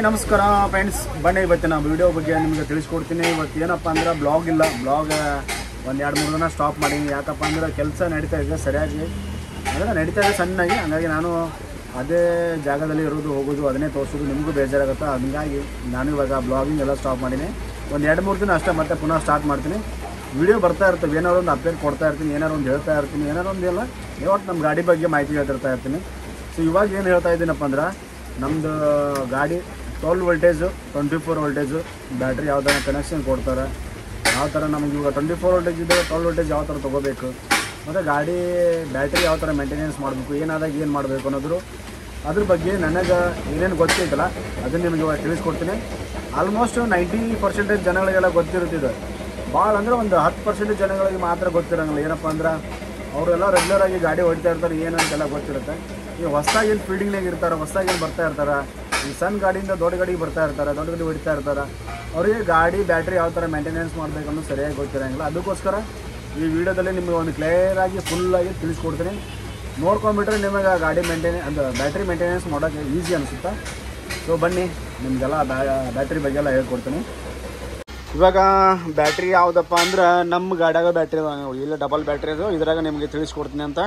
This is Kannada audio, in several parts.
ನಮಸ್ಕಾರ ಫ್ರೆಂಡ್ಸ್ ಬನ್ನಿ ಇವತ್ತಿನ ವಿಡಿಯೋ ಬಗ್ಗೆ ನಿಮಗೆ ತಿಳಿಸ್ಕೊಡ್ತೀನಿ ಇವತ್ತು ಏನಪ್ಪ ಅಂದ್ರೆ ಬ್ಲಾಗ್ ಇಲ್ಲ ಬ್ಲಾಗ್ ಒಂದು ಎರಡು ಮೂರು ದಿನ ಸ್ಟಾಪ್ ಮಾಡೀನಿ ಯಾಕಪ್ಪ ಅಂದ್ರೆ ಕೆಲಸ ನಡೀತಾ ಇದೆ ಸರಿಯಾಗಿ ಅಂದರೆ ನಡೀತಾ ಇದೆ ಸಣ್ಣಾಗಿ ಹಂಗಾಗಿ ನಾನು ಅದೇ ಜಾಗದಲ್ಲಿ ಇರೋದು ಹೋಗೋದು ಅದನ್ನೇ ತೋರಿಸೋದು ನಿಮಗೂ ಬೇಜಾರಾಗುತ್ತೆ ಹಂಗಾಗಿ ನಾನು ಇವಾಗ ಬ್ಲಾಗಿಂಗ್ ಎಲ್ಲ ಸ್ಟಾಪ್ ಮಾಡೀನಿ ಒಂದು ಎರಡು ಮೂರು ದಿನ ಅಷ್ಟೇ ಮತ್ತೆ ಪುನಃ ಸ್ಟಾರ್ಟ್ ಮಾಡ್ತೀನಿ ವಿಡಿಯೋ ಬರ್ತಾ ಇರ್ತವೆ ಏನಾರು ಒಂದು ಅಪ್ಡೇಟ್ ಕೊಡ್ತಾ ಇರ್ತೀನಿ ಏನಾರು ಒಂದು ಹೇಳ್ತಾ ಇರ್ತೀನಿ ಏನಾರು ಒಂದು ಇಲ್ಲ ಯಾವತ್ತು ನಮ್ಮ ಗಾಡಿ ಬಗ್ಗೆ ಮಾಹಿತಿ ಹೇಳ್ತಿರ್ತಾ ಇರ್ತೀನಿ ಸೊ ಇವಾಗ ಏನು ಹೇಳ್ತಾ ಇದ್ದೀನಪ್ಪ ಅಂದ್ರೆ ನಮ್ಮದು ಗಾಡಿ twelve voltage twenty four voltage battery ಯಾವ ಥರ ಕನೆಕ್ಷನ್ ಕೊಡ್ತಾರೆ ಯಾವ ಥರ ನಮಗೆ ಇವಾಗ ಟ್ವೆಂಟಿ ಫೋರ್ ವೋಲ್ಟೇಜ್ ಇದೆ ಟ್ವೆಲ್ ವೋಲ್ಟೇಜ್ ಯಾವ ಥರ ತೊಗೋಬೇಕು ಮತ್ತು ಗಾಡಿ ಬ್ಯಾಟ್ರಿ ಯಾವ ಥರ ಮೇಂಟೆನೆನ್ಸ್ ಮಾಡಬೇಕು ಏನಾದಾಗ ಏನು ಮಾಡಬೇಕು ಅನ್ನೋದ್ರು ಅದ್ರ ಬಗ್ಗೆ ನನಗೆ ಏನೇನು ಗೊತ್ತೈತಲ್ಲ ಅದನ್ನು ನಿಮಗೆ ಇವಾಗ ತಿಳಿಸ್ಕೊಡ್ತೀನಿ ಆಲ್ಮೋಸ್ಟ್ ನೈಂಟಿ ಪರ್ಸೆಂಟೇಜ್ ಜನಗಳಿಗೆಲ್ಲ ಗೊತ್ತಿರುತ್ತಿದೆ ಭಾಳ ಅಂದ್ರೆ ಒಂದು ಹತ್ತು ಪರ್ಸೆಂಟೇಜ್ ಜನಗಳಿಗೆ ಮಾತ್ರ ಗೊತ್ತಿರೋಂಗಿಲ್ಲ ಏನಪ್ಪ ಅಂದ್ರೆ ಅವರೆಲ್ಲ ರೆಗ್ಯುಲರ್ ಆಗಿ ಗಾಡಿ ಹೊಡಿತಾ ಇರ್ತಾರೆ ಏನು ಅಂತೆಲ್ಲ ಗೊತ್ತಿರುತ್ತೆ ಈ ಹೊಸ್ದಾಗಿ ಏನು ಫೀಲ್ಡಿಂಗ್ನಾಗ ಇರ್ತಾರೆ ಹೊಸ್ದಾಗಿ ಏನು ಬರ್ತಾ ಇರ್ತಾರೆ ಈ ಸಣ್ಣ ಗಾಡಿಯಿಂದ ದೊಡ್ಡ ಗಾಡಿಗೆ ಬರ್ತಾ ಇರ್ತಾರೆ ದೊಡ್ಡ ಗಾಡಿ ಹೊಡಿತಾ ಇರ್ತಾರೆ ಅವರಿಗೆ ಗಾಡಿ ಬ್ಯಾಟ್ರಿ ಯಾವ ಥರ ಮೇಂಟೆನೆನ್ಸ್ ಮಾಡಬೇಕು ಅನ್ನೋದು ಸರಿಯಾಗಿ ಗೊತ್ತಿರೋಂಗಿಲ್ಲ ಅದಕ್ಕೋಸ್ಕರ ಈ ವಿಡಿಯೋದಲ್ಲಿ ನಿಮಗೆ ಒಂದು ಕ್ಲಿಯರಾಗಿ ಫುಲ್ಲಾಗಿ ತಿಳಿಸ್ಕೊಡ್ತೀನಿ ನೋಡ್ಕೊಂಡ್ಬಿಟ್ರೆ ನಿಮಗೆ ಆ ಗಾಡಿ ಮೇಂಟೆನೆ ಅಂದ್ರೆ ಬ್ಯಾಟ್ರಿ ಮೇಂಟೆನೆನ್ಸ್ ಮಾಡೋಕ್ಕೆ ಈಸಿ ಅನಿಸುತ್ತೆ ಸೊ ಬನ್ನಿ ನಿಮಗೆಲ್ಲ ಬ್ಯಾಟ್ರಿ ಬಗ್ಗೆ ಎಲ್ಲ ಹೇಳ್ಕೊಡ್ತೀನಿ ಇವಾಗ ಬ್ಯಾಟ್ರಿ ಯಾವುದಪ್ಪ ಅಂದ್ರೆ ನಮ್ಮ ಗಾಡ್ಯಾಗ ಬ್ಯಾಟ್ರಿ ಇಲ್ಲ ಡಬಲ್ ಬ್ಯಾಟ್ರಿ ಅದು ಇದ್ರಾಗ ನಿಮಗೆ ತಿಳಿಸ್ಕೊಡ್ತೀನಿ ಅಂತ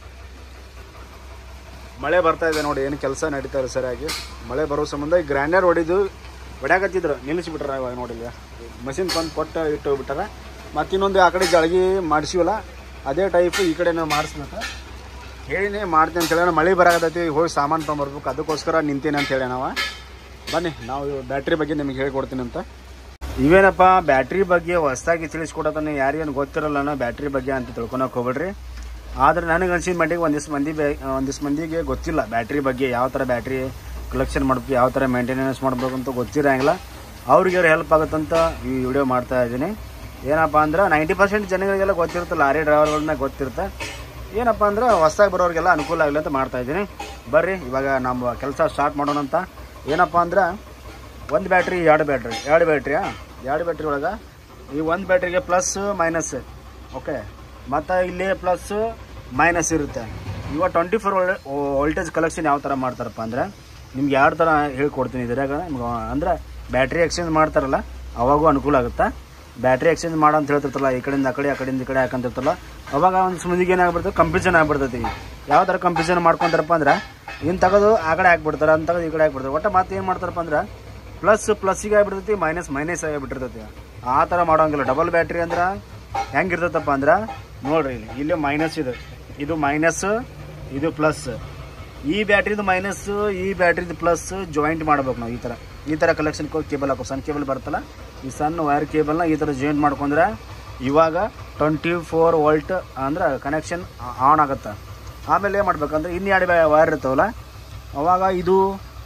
ಮಳೆ ಬರ್ತಾ ಇದೆ ನೋಡಿ ಏನು ಕೆಲಸ ನಡೀತಾ ಇದೆ ಸರಿಯಾಗಿ ಮಳೆ ಬರೋ ಸಂಬಂಧ ಈ ಗ್ರ್ಯಾಂಡರ್ ಹೊಡಿದು ಹೊಡ್ಯಾಕತ್ತಿದ್ರು ನಿಲ್ಲಿಸ್ಬಿಟ್ರ ಇವಾಗ ನೋಡಿಲ್ಲ ಮಷಿನ್ ತಂದು ಕೊಟ್ಟು ಇಟ್ಟು ಹೋಗ್ಬಿಟ್ಟಾರ ಮತ್ತು ಇನ್ನೊಂದು ಆ ಕಡೆ ಜಳಗಿ ಮಾಡಿಸಿವಲ್ಲ ಅದೇ ಟೈಪ್ ಈ ಕಡೆ ನಾವು ಮಾಡಿಸ್ಬೇಕು ಹೇಳಿನಿ ಮಾಡ್ತೀನಿ ಅಂತ ಹೇಳಿ ಮಳೆ ಬರಾಕತ್ತೈತಿ ಹೋಗಿ ಸಾಮಾನು ತೊಗೊಂಬರ್ಬೇಕು ಅದಕ್ಕೋಸ್ಕರ ನಿಂತೀನಿ ಅಂತ ಹೇಳಿ ನಾವು ಬನ್ನಿ ನಾವು ಬ್ಯಾಟ್ರಿ ಬಗ್ಗೆ ನಿಮಗೆ ಹೇಳ್ಕೊಡ್ತೀನಿ ಅಂತ ಇವೇನಪ್ಪ ಬ್ಯಾಟ್ರಿ ಬಗ್ಗೆ ಹೊಸದಾಗಿ ತಿಳಿಸ್ಕೊಡೋದನ್ನ ಯಾರಿಗೇನು ಗೊತ್ತಿರಲ್ಲ ಅನ್ನೋ ಬ್ಯಾಟ್ರಿ ಬಗ್ಗೆ ಅಂತ ತಿಳ್ಕೊಳಕ್ಕೆ ಹೋಗ್ಬೇಡ್ರಿ ಆದ್ರೆ ನನಗೆ ಅನ್ಸಿದ ಮಟ್ಟಿಗೆ ಒಂದಿಷ್ಟು ಮಂದಿ ಬೇ ಒಂದಿಷ್ಟು ಮಂದಿಗೆ ಗೊತ್ತಿಲ್ಲ ಬ್ಯಾಟ್ರಿ ಬಗ್ಗೆ ಯಾವ ಥರ ಬ್ಯಾಟ್ರಿ ಕಲೆಕ್ಷನ್ ಮಾಡ್ಬೇಕು ಯಾವ ಥರ ಮೇಂಟೆನೆನ್ಸ್ ಮಾಡ್ಬೇಕು ಅಂತ ಗೊತ್ತಿರಂಗಿಲ್ಲ ಅವ್ರಿಗೆ ಹೆಲ್ಪ್ ಆಗುತ್ತಂತ ಈ ವಿಡಿಯೋ ಮಾಡ್ತಾ ಇದ್ದೀನಿ ಏನಪ್ಪ ಅಂದ್ರೆ ನೈಂಟಿ ಪರ್ಸೆಂಟ್ ಜನಗಳಿಗೆಲ್ಲ ಗೊತ್ತಿರುತ್ತೆ ಲಾರಿ ಡ್ರೈವರ್ಗಳನ್ನ ಗೊತ್ತಿರುತ್ತೆ ಏನಪ್ಪ ಅಂದ್ರೆ ಹೊಸ್ದಾಗಿ ಬರೋರಿಗೆಲ್ಲ ಅನುಕೂಲ ಆಗಲಿ ಅಂತ ಮಾಡ್ತಾ ಇದ್ದೀನಿ ಬರ್ರಿ ಇವಾಗ ನಮ್ಮ ಕೆಲಸ ಸ್ಟಾರ್ಟ್ ಮಾಡೋಣ ಅಂತ ಏನಪ್ಪ ಅಂದ್ರೆ ಒಂದು ಬ್ಯಾಟ್ರಿ ಎರಡು ಬ್ಯಾಟ್ರಿ ಎರಡು ಬ್ಯಾಟ್ರಿಯಾ ಎರಡು ಬ್ಯಾಟ್ರಿ ಒಳಗೆ ಈ ಒಂದು ಬ್ಯಾಟ್ರಿಗೆ ಪ್ಲಸ್ ಮೈನಸ್ ಓಕೆ ಮತ್ತು ಇಲ್ಲಿ ಪ್ಲಸ್ ಮೈನಸ್ ಇರುತ್ತೆ ಇವಾಗ ಟ್ವೆಂಟಿ ಫೋರ್ ವೋಲ್ಟೇಜ್ ಕಲೆಕ್ಷನ್ ಯಾವ ಥರ ಮಾಡ್ತಾರಪ್ಪ ಅಂದರೆ ನಿಮ್ಗೆ ಎರಡು ಥರ ಹೇಳ್ಕೊಡ್ತೀನಿ ಇದ್ರಾಗ ನಿಮ್ಗೆ ಅಂದ್ರೆ ಬ್ಯಾಟ್ರಿ ಎಕ್ಸ್ಚೇಂಜ್ ಮಾಡ್ತಾರಲ್ಲ ಅವಾಗೂ ಅನುಕೂಲ ಆಗುತ್ತೆ ಬ್ಯಾಟ್ರಿ ಎಕ್ಸ್ಚೇಂಜ್ ಮಾಡೋ ಅಂತ ಹೇಳ್ತಿರ್ತಲ್ಲ ಈ ಕಡೆಯಿಂದ ಆ ಕಡೆ ಆ ಕಡೆಯಿಂದ ಈ ಕಡೆ ಹಾಕಂತಿರ್ತಲ್ಲ ಅವಾಗ ಒಂದು ಮಂದಿಗೆ ಏನಾಗ್ಬಿಡ್ತದೆ ಕಂಪಿಷನ್ ಆಗ್ಬಿಡ್ತೈತಿ ಯಾವ ಥರ ಕಂಪಿಷನ್ ಮಾಡ್ಕೊಂತಾರಪ್ಪ ಅಂದ್ರೆ ಇನ್ನು ತೆಗೆದು ಆ ಕಡೆ ಹಾಕ್ಬಿಡ್ತಾರೆ ಅಂತ ತೆಗೆದು ಈ ಕಡೆ ಹಾಕ್ಬಿಡ್ತಾರೆ ಒಟ್ಟು ಮತ್ತೆ ಏನು ಮಾಡ್ತಾರಪ್ಪ ಅಂದ್ರೆ ಪ್ಲಸ್ ಪ್ಲಸ್ಸಿಗೆ ಆಗಿಬಿಡ್ತೈತಿ ಮೈನಸ್ ಮೈನಸ್ ಆಗಿಬಿಟ್ಟಿರ್ತೈತಿ ಆ ಥರ ಮಾಡೋಂಗಿಲ್ಲ ಡಬಲ್ ಬ್ಯಾಟ್ರಿ ಅಂದ್ರೆ ಹೆಂಗಿರ್ತೈತಪ್ಪ ಅಂದ್ರೆ ನೋಡ್ರಿ ಇಲ್ಲಿ ಇಲ್ಲಿ ಮೈನಸ್ ಇದೆ ಇದು ಮೈನಸ್ ಇದು ಪ್ಲಸ್ ಈ ಬ್ಯಾಟ್ರಿದು ಮೈನಸ್ ಈ ಬ್ಯಾಟ್ರಿದು ಪ್ಲಸ್ ಜಾಯಿಂಟ್ ಮಾಡ್ಬೇಕು ನಾವು ಈ ಥರ ಈ ಥರ ಕಲೆಕ್ಷನ್ ಕೇಬಲ್ ಹಾಕೋ ಸಣ್ಣ ಕೇಬಲ್ ಬರ್ತಲ್ಲ ಈ ಸಣ್ಣ ವೈರ್ ಕೇಬಲ್ನ ಈ ಥರ ಜಾಯಿಂಟ್ ಮಾಡ್ಕೊಂಡ್ರೆ ಇವಾಗ ಟ್ವೆಂಟಿ ಫೋರ್ ವೋಲ್ಟ್ ಅಂದ್ರೆ ಕನೆಕ್ಷನ್ ಆನ್ ಆಗುತ್ತೆ ಆಮೇಲೆ ಏನು ಮಾಡ್ಬೇಕಂದ್ರೆ ಇನ್ನೆರಡು ವೈರ್ ಇರ್ತಾವಲ್ಲ ಅವಾಗ ಇದು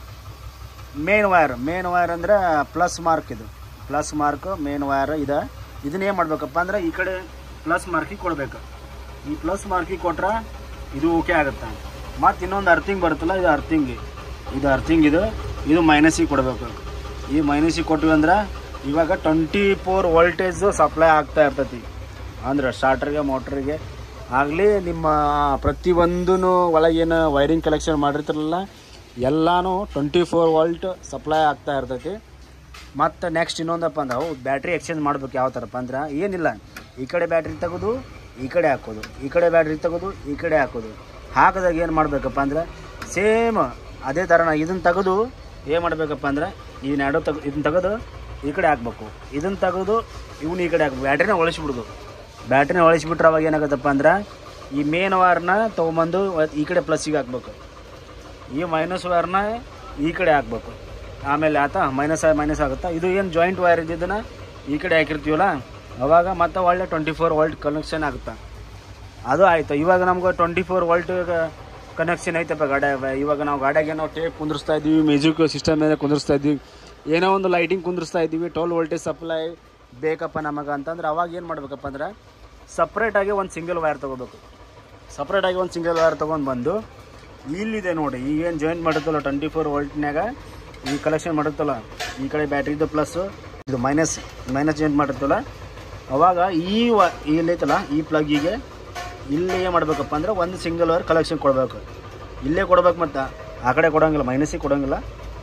ಮೇನ್ ವೈರ್ ಮೇನ್ ವೈರ್ ಅಂದ್ರೆ ಪ್ಲಸ್ ಮಾರ್ಕ್ ಇದು ಪ್ಲಸ್ ಮಾರ್ಕ್ ಮೇನ್ ವೈರ್ ಇದೆ ಇದನ್ನ ಏನು ಮಾಡ್ಬೇಕಪ್ಪ ಅಂದ್ರೆ ಈ ಕಡೆ ಪ್ಲಸ್ ಮಾರ್ಕಿಗೆ ಕೊಡ್ಬೇಕು ಈ ಪ್ಲಸ್ ಮಾರ್ಕಿಗೆ ಕೊಟ್ರೆ ಇದು ಓಕೆ ಆಗುತ್ತೆ ಮತ್ತು ಇನ್ನೊಂದು ಅರ್ಥಿಂಗ್ ಬರುತ್ತಲ್ಲ ಇದು ಅರ್ಥಿಂಗ್ ಇದು ಅರ್ಥಿಂಗ್ ಇದು ಇದು ಮೈನಸಿಗೆ ಕೊಡಬೇಕು ಈ ಮೈನಸಿಗೆ ಕೊಟ್ವಿ ಅಂದ್ರೆ ಇವಾಗ ಟ್ವೆಂಟಿ ಫೋರ್ ವೋಲ್ಟೇಜ್ ಸಪ್ಲೈ ಆಗ್ತಾ ಇರ್ತೈತಿ ಅಂದ್ರೆ ಸ್ಟಾರ್ಟರ್ಗೆ ಮೋಟ್ರಿಗೆ ಆಗಲಿ ನಿಮ್ಮ ಪ್ರತಿಯೊಂದೂ ಒಳಗೇನು ವೈರಿಂಗ್ ಕಲೆಕ್ಷನ್ ಮಾಡಿರ್ತಿರಲ್ಲ ಎಲ್ಲಾನು ಟ್ವೆಂಟಿ ಫೋರ್ ವೋಲ್ಟ್ ಸಪ್ಲೈ ಆಗ್ತಾ ಇರ್ತೈತಿ ಮತ್ತು ನೆಕ್ಸ್ಟ್ ಇನ್ನೊಂದಪ್ಪ ಅಂದ್ರೆ ಅವು ಬ್ಯಾಟ್ರಿ ಎಕ್ಸ್ಚೇಂಜ್ ಮಾಡ್ಬೇಕು ಯಾವ ಥರಪ್ಪ ಅಂದ್ರೆ ಏನಿಲ್ಲ ಈ ಕಡೆ ಬ್ಯಾಟ್ರಿ ತೆಗೆದು ಈ ಕಡೆ ಹಾಕೋದು ಈ ಕಡೆ ಬ್ಯಾಟ್ರಿ ತೆಗೆದು ಈ ಕಡೆ ಹಾಕೋದು ಹಾಕಿದಾಗ ಏನು ಮಾಡಬೇಕಪ್ಪ ಅಂದ್ರೆ ಸೇಮ್ ಅದೇ ಥರನ ಇದನ್ನು ತೆಗೆದು ಏನು ಮಾಡಬೇಕಪ್ಪ ಅಂದ್ರೆ ಇದನ್ನ ಎರಡು ತೆಗೆ ಇದನ್ನ ತೆಗೆದು ಈ ಕಡೆ ಹಾಕ್ಬೇಕು ಇದನ್ನು ತೆಗೆದು ಇವನು ಈ ಕಡೆ ಹಾಕ್ಬೇಕು ಬ್ಯಾಟ್ರಿನ ಒಳಿಸ್ಬಿಡ್ದು ಬ್ಯಾಟ್ರಿನ ಒಳಿಸ್ಬಿಟ್ರೆ ಅವಾಗ ಏನಾಗುತ್ತಪ್ಪ ಅಂದ್ರೆ ಈ ಮೇನ್ ವಾರ್ನ ತೊಗೊಂಬಂದು ಈ ಕಡೆ ಪ್ಲಸ್ಸಿಗೆ ಹಾಕ್ಬೇಕು ಈ ಮೈನಸ್ ವೈರ್ನ ಈ ಕಡೆ ಹಾಕ್ಬೇಕು ಆಮೇಲೆ ಆತ ಮೈನಸ್ ಮೈನಸ್ ಆಗುತ್ತಾ ಇದು ಏನು ಜಾಯಿಂಟ್ ವೈರ್ ಇದ್ದಿದ್ದನ್ನ ಈ ಕಡೆ ಹಾಕಿರ್ತೀವಲ್ಲ ಅವಾಗ ಮತ್ತೆ ಒಳ್ಳೆ ಟ್ವೆಂಟಿ ಫೋರ್ ವೋಲ್ಟ್ ಕನೆಕ್ಷನ್ ಆಗುತ್ತೆ ಅದು ಆಯಿತು ಇವಾಗ ನಮ್ಗೆ ಟ್ವೆಂಟಿ ಫೋರ್ ವೋಲ್ಟ್ ಕನೆಕ್ಷನ್ ಐತಪ್ಪ ಗಾಡ್ಯಾಗ ಇವಾಗ ನಾವು ಗಾಡ್ಯಾಗೆ ನಾವು ಟೇಪ್ ಕುಂದಿರ್ಸ್ತಾ ಇದ್ದೀವಿ ಮ್ಯೂಸಿಕ್ ಸಿಸ್ಟಮ್ ಮೇಲೆ ಕುಂದಿರ್ಸ್ತಾ ಇದ್ದೀವಿ ಏನೋ ಒಂದು ಲೈಟಿಂಗ್ ಕುಂದಿರ್ಸ್ತಾ ಇದ್ದೀವಿ ಟ್ವೆಲ್ ವೋಲ್ಟೇಜ್ ಸಪ್ಲೈ ಬೇಕಪ್ಪ ನಮಗೆ ಅಂತಂದ್ರೆ ಅವಾಗ ಏನು ಮಾಡ್ಬೇಕಪ್ಪ ಅಂದ್ರೆ ಸಪ್ರೇಟಾಗಿ ಒಂದು ಸಿಂಗಲ್ ವೈರ್ ತೊಗೋಬೇಕು ಸಪ್ರೇಟಾಗಿ ಒಂದು ಸಿಂಗಲ್ ವೈರ್ ತೊಗೊಂಡು ಬಂದು ಇಲ್ಲಿದೆ ನೋಡಿ ಈಗೇನು ಜಾಯಿಂಟ್ ಮಾಡಿರ್ತಲ್ಲ ಟ್ವೆಂಟಿ ಫೋರ್ ವೋಲ್ಟ್ನಾಗ ಈ ಕಲೆಕ್ಷನ್ ಮಾಡಿರ್ತಲ್ಲ ಈ ಕಡೆ ಬ್ಯಾಟ್ರಿದು ಪ್ಲಸ್ಸು ಇದು ಮೈನಸ್ ಮೈನಸ್ ಜಾಯಿಂಟ್ ಮಾಡಿರ್ತಲ್ಲ ಅವಾಗ ಈ ವ ಇಲ್ಲೈತಲ್ಲ ಈ ಪ್ಲಗ್ಗಿಗೆ ಇಲ್ಲಿ ಏನು ಮಾಡ್ಬೇಕಪ್ಪ ಅಂದ್ರೆ ಒಂದು ಸಿಂಗಲ್ ವೈರ್ ಕಲೆಕ್ಷನ್ ಕೊಡಬೇಕು ಇಲ್ಲೇ ಕೊಡ್ಬೇಕು ಮತ್ತು ಆ ಕಡೆ ಕೊಡೋಂಗಿಲ್ಲ ಮೈನಸ್ಸಿಗೆ ಕೊಡೋಂಗಿಲ್ಲ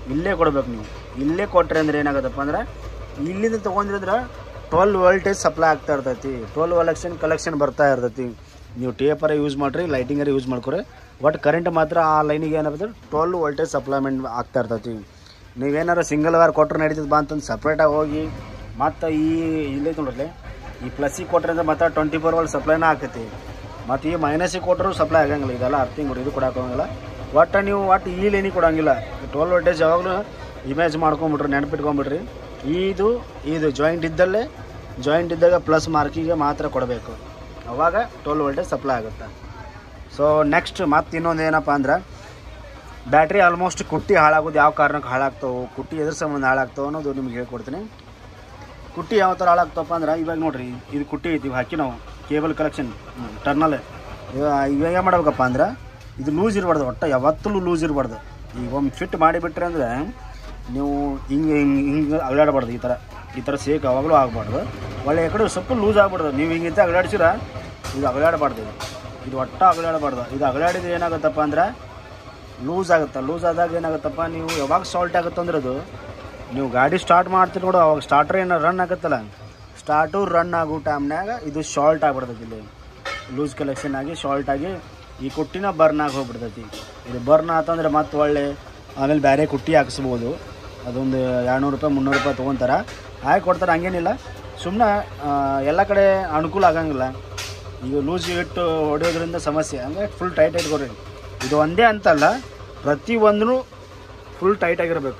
ಇಲ್ಲೇ ಕೊಡ್ಬೇಕು ನೀವು ಇಲ್ಲೇ ಕೊಟ್ರೆ ಅಂದ್ರೆ ಏನಾಗುತ್ತಪ್ಪ ಅಂದ್ರೆ ಇಲ್ಲಿಂದ ತೊಗೊಂಡಿದ್ರೆ ಟ್ವೆಲ್ ವೋಲ್ಟೇಜ್ ಸಪ್ಲೈ ಆಗ್ತಾ ಇರ್ತೈತಿ ಟ್ವೆಲ್ ವೋಲ್ಟೇಜ್ ಕಲೆಕ್ಷನ್ ಬರ್ತಾ ಇರ್ತೈತಿ ನೀವು ಟೇಪರ ಯೂಸ್ ಮಾಡಿರಿ ಲೈಟಿಂಗರ ಯೂಸ್ ಮಾಡ್ಕೊರಿ ಒಟ್ಟು ಕರೆಂಟ್ ಮಾತ್ರ ಆ ಲೈನಿಗೆ ಏನಾಗುತ್ತೆ ಟ್ವೆಲ್ ವೋಲ್ಟೇಜ್ ಸಪ್ಲೈಮೆಂಟ್ ಆಗ್ತಾ ಇರ್ತೈತಿ ನೀವೇನಾರು ಸಿಂಗಲ್ ವಾರ್ ಕೊಟ್ಟರೆ ನಡೀತದೆ ಬಾ ಅಂತಂದು ಸಪ್ರೇಟಾಗಿ ಹೋಗಿ ಮತ್ತು ಈ ಇಲ್ಲೇ ನೋಡ್ರಿ ಈ ಪ್ಲಸ್ಸಿಗೆ ಕೊಟ್ರೆ ಅಂದ್ರೆ ಮತ್ತೆ ಟ್ವೆಂಟಿ ಫೋರ್ ವೋಲ್ಟ್ ಸಪ್ಲೈನ ಆಗ್ತೈತಿ ಮತ್ತು ಈ ಮೈನಸಿಗೆ ಕೊಟ್ಟರು ಸಪ್ಲೈ ಆಗಂಗಿಲ್ಲ ಇದೆಲ್ಲ ಅರ್ಥಿಂಗ್ ಇದು ಕೊಡಕ್ಕೆ ಹೋಗಂಗಿಲ್ಲ ಒಟ್ಟು ನೀವು ಒಟ್ಟು ಈ ಲೈನಿಗೆ ಕೊಡಂಗಿಲ್ಲ ಟ್ವೆಲ್ ವೋಲ್ಟೇಜ್ ಯಾವಾಗಲೂ ಇಮೇಜ್ ಮಾಡ್ಕೊಂಬಿಟ್ರಿ ನೆನಪಿಟ್ಕೊಂಬಿಡ್ರಿ ಇದು ಇದು ಜಾಯಿಂಟ್ ಇದ್ದಲ್ಲೇ ಜಾಯಿಂಟ್ ಇದ್ದಾಗ ಪ್ಲಸ್ ಮಾರ್ಕಿಗೆ ಮಾತ್ರ ಕೊಡಬೇಕು ಅವಾಗ ಟ್ವೆಲ್ ವೋಲ್ಟೇಜ್ ಸಪ್ಲೈ ಆಗುತ್ತೆ ಸೊ ನೆಕ್ಸ್ಟ್ ಮತ್ತೆ ಇನ್ನೊಂದು ಏನಪ್ಪ ಅಂದ್ರೆ ಬ್ಯಾಟ್ರಿ ಆಲ್ಮೋಸ್ಟ್ ಕುಟ್ಟಿ ಹಾಳಾಗೋದು ಯಾವ ಕಾರಣಕ್ಕೆ ಹಾಳಾಗ್ತಾವೆ ಕುಟ್ಟಿ ಎದ್ರ ಸಂಬಂಧ ಹಾಳಾಗ್ತಾವೆ ಅನ್ನೋದು ನಿಮ್ಗೆ ಹೇಳ್ಕೊಡ್ತೀನಿ ಕುಟ್ಟಿ ಯಾವ ಥರ ಹಾಳಾಗ್ತವಪ್ಪ ಅಂದ್ರೆ ಇವಾಗ ನೋಡ್ರಿ ಇದು ಕುಟ್ಟಿ ಐತಿ ಇವು ಹಾಕಿ ನಾವು ಕೇಬಲ್ ಕಲೆಕ್ಷನ್ ಟರ್ನಲ್ ಇವಾಗ ಏನು ಮಾಡ್ಬೇಕಪ್ಪ ಅಂದ್ರೆ ಇದು ಲೂಸ್ ಇರಬಾರ್ದು ಒಟ್ಟು ಯಾವತ್ತೂ ಲೂಸ್ ಇರಬಾರ್ದು ಈಗ ಒಮ್ಮೆ ಫಿಟ್ ಮಾಡಿಬಿಟ್ರೆ ಅಂದರೆ ನೀವು ಹಿಂಗೆ ಹಿಂಗೆ ಹಿಂಗೆ ಅಗಲಾಡಬಾರ್ದು ಈ ಥರ ಈ ಥರ ಸೇಕ್ ಯಾವಾಗಲೂ ಆಗಬಾರ್ದು ಒಳ್ಳೆ ಕಡೆ ಸ್ವಲ್ಪ ಲೂಸ್ ಆಗ್ಬಾರ್ದು ನೀವು ಹಿಂಗಿಂತ ಅಗಲಾಡ್ಸಿರ ಇದು ಅಗಲಾಡಬಾರ್ದು ಇದು ಇದು ಒಟ್ಟ ಅಗಲಾಡಬಾರ್ದು ಇದು ಅಗಲಾಡಿದ್ರೆ ಏನಾಗುತ್ತಪ್ಪ ಅಂದ್ರೆ ಲೂಸ್ ಆಗುತ್ತೆ ಲೂಸ್ ಆದಾಗ ಏನಾಗುತ್ತಪ್ಪ ನೀವು ಯಾವಾಗ ಸಾಲ್ಟ್ ಆಗುತ್ತೆ ಅಂದ್ರೆ ಅದು ನೀವು ಗಾಡಿ ಸ್ಟಾರ್ಟ್ ಮಾಡ್ತೀರಿ ನೋಡು ಅವಾಗ ಸ್ಟಾರ್ಟರ್ ಏನೋ ರನ್ ಆಗುತ್ತಲ್ಲ ಸ್ಟಾರ್ಟು ರನ್ ಆಗೋ ಟೈಮ್ನಾಗ ಇದು ಶಾಲ್ಟ್ ಆಗ್ಬಿಡ್ತೈತಿ ಇಲ್ಲಿ ಲೂಸ್ ಕಲೆಕ್ಷನ್ ಆಗಿ ಶಾಲ್ಟ್ ಆಗಿ ಈ ಕುಟ್ಟಿನ ಬರ್ನ್ ಆಗಿ ಹೋಗ್ಬಿಡ್ತೈತಿ ಇದು ಬರ್ನ್ ಆತಂದ್ರೆ ಮತ್ತೆ ಒಳ್ಳೆ ಆಮೇಲೆ ಬೇರೆ ಕುಟ್ಟಿ ಹಾಕಿಸ್ಬೋದು ಅದೊಂದು ಎರಡುನೂರು ರೂಪಾಯಿ ಮುನ್ನೂರು ರೂಪಾಯಿ ತೊಗೊತಾರೆ ಹಾಕಿ ಕೊಡ್ತಾರೆ ಹಂಗೇನಿಲ್ಲ ಸುಮ್ಮನೆ ಎಲ್ಲ ಕಡೆ ಅನುಕೂಲ ಆಗಂಗಿಲ್ಲ ಈಗ ಲೂಸ್ ಇಟ್ಟು ಹೊಡೆಯೋದ್ರಿಂದ ಸಮಸ್ಯೆ ಹಂಗೆ ಫುಲ್ ಟೈಟ್ ಇಟ್ಕೊರಿ ಇದು ಒಂದೇ ಅಂತಲ್ಲ ಪ್ರತಿಯೊಂದೂ ಫುಲ್ ಟೈಟ್ ಆಗಿರಬೇಕು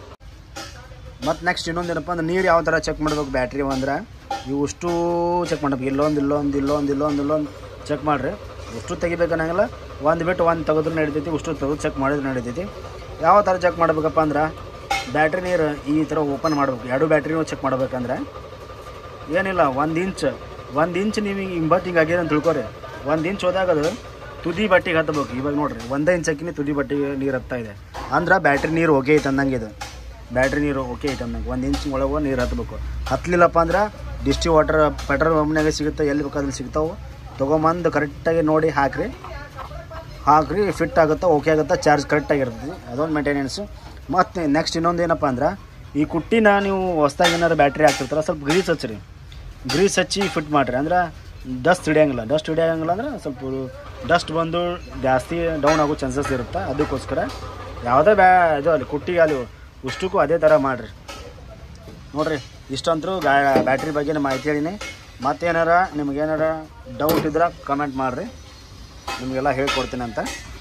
ಮತ್ತು ನೆಕ್ಸ್ಟ್ ಇನ್ನೊಂದು ಏನಪ್ಪ ಅಂದ್ರೆ ನೀರು ಯಾವ ಥರ ಚೆಕ್ ಮಾಡ್ಬೇಕು ಬ್ಯಾಟ್ರಿ ಅಂದ್ರೆ ಇವು ಅಷ್ಟು ಚೆಕ್ ಮಾಡ್ಬೇಕು ಇಲ್ಲೊಂದು ಇಲ್ಲೊಂದು ಇಲ್ಲೊಂದು ಇಲ್ಲೊಂದು ಇಲ್ಲೊಂದು ಚೆಕ್ ಮಾಡಿರಿ ಅಷ್ಟು ತೆಗಿಬೇಕನ್ನಂಗಿಲ್ಲ ಒಂದು ಬಿಟ್ಟು ಒಂದು ತೆಗೆದ್ರು ನಡಿತೈತಿ ಅಷ್ಟು ತೆಗೆದು ಚೆಕ್ ಮಾಡಿದ್ರೆ ನಡಿತೈತಿ ಯಾವ ಥರ ಚೆಕ್ ಮಾಡ್ಬೇಕಪ್ಪ ಅಂದ್ರೆ ಬ್ಯಾಟ್ರಿ ನೀರು ಈ ಥರ ಓಪನ್ ಮಾಡ್ಬೇಕು ಎರಡು ಬ್ಯಾಟ್ರಿನೂ ಚೆಕ್ ಮಾಡ್ಬೇಕಂದ್ರೆ ಏನಿಲ್ಲ ಒಂದು ಇಂಚ್ ಒಂದು ಇಂಚ್ ನೀವು ಹಿಂಗೆ ಹಿಂಬತ್ತು ಹಿಂಗೆ ಆಗ್ಯದ ಅಂತ ತಿಳ್ಕೊರಿ ಒಂದು ಇಂಚ್ ಹೋದಾಗ ಅದು ತುದಿ ಬಟ್ಟಿಗೆ ಹತ್ತಬೇಕು ಇವಾಗ ನೋಡ್ರಿ ಒಂದೇ ಇಂಚ್ ಹಾಕಿನಿ ತುದಿ ಬಟ್ಟಿಗೆ ನೀರು ಹತ್ತಾ ಇದೆ ಅಂದ್ರೆ ಬ್ಯಾಟ್ರಿ ನೀರು ಓಕೆ ಐತೆ ಅಂದಂಗೆ ಇದು ಬ್ಯಾಟ್ರಿ ನೀರು ಓಕೆ ಐತೆ ಅಂದಂಗೆ ಒಂದು ಇಂಚ್ ಒಳಗೆ ನೀರು ಹತ್ಬೇಕು ಹತ್ತಲಿಲ್ಲಪ್ಪ ಅಂದ್ರೆ ಡಿಸ್ಟಿ ವಾಟರ್ ಪೆಟ್ರೋಲ್ ಪಂಪ್ನಾಗ ಸಿಗುತ್ತೆ ಎಲ್ಲಿ ಬೇಕಾದ್ರೆ ಸಿಗ್ತಾವೆ ತೊಗೊಂಬಂದು ಕರೆಕ್ಟಾಗಿ ನೋಡಿ ಹಾಕ್ರಿ ಹಾಕ್ರಿ ಫಿಟ್ ಆಗುತ್ತಾ ಓಕೆ ಆಗುತ್ತಾ ಚಾರ್ಜ್ ಕರೆಕ್ಟಾಗಿರ್ತದೆ ಅದೊಂದು ಮೇಂಟೆನೆನ್ಸು ಮತ್ತು ನೆಕ್ಸ್ಟ್ ಇನ್ನೊಂದು ಏನಪ್ಪ ಅಂದ್ರೆ ಈ ಕುಟ್ಟಿನ ನೀವು ಹೊಸ್ದಾಗಿ ಏನಾರು ಬ್ಯಾಟ್ರಿ ಹಾಕ್ತಿರ್ತಾರ ಸ್ವಲ್ಪ ಗ್ರೀಸ್ ಹಚ್ಚಿರಿ ಗ್ರೀಸ್ ಹಚ್ಚಿ ಫಿಟ್ ಮಾಡಿರಿ ಅಂದ್ರೆ ಡಸ್ಟ್ ಹಿಡಿಯಂಗಿಲ್ಲ ಡಸ್ಟ್ ಹಿಡಿಯಂಗಿಲ್ಲ ಅಂದ್ರೆ ಸ್ವಲ್ಪ ಡಸ್ಟ್ ಬಂದು ಜಾಸ್ತಿ ಡೌನ್ ಆಗೋ ಚಾನ್ಸಸ್ ಇರುತ್ತೆ ಅದಕ್ಕೋಸ್ಕರ ಯಾವುದೇ ಬ್ಯಾ ಇದು ಅಲ್ಲಿ ಕುಟ್ಟಿ ಅಲ್ಲಿ ಉಷ್ಟಕ್ಕೂ ಅದೇ ಥರ ಮಾಡಿರಿ ನೋಡ್ರಿ ಇಷ್ಟಂತರೂ ಗಾ ಬ್ಯಾಟ್ರಿ ಬಗ್ಗೆ ಮಾಹಿತಿ ಹೇಳೀನಿ ಮತ್ತೇನಾರ ನಿಮ್ಗೇನಾರ ಡೌಟ್ ಇದ್ರೆ ಕಮೆಂಟ್ ಮಾಡಿರಿ ನಿಮಗೆಲ್ಲ ಹೇಳ್ಕೊಡ್ತೀನಿ ಅಂತ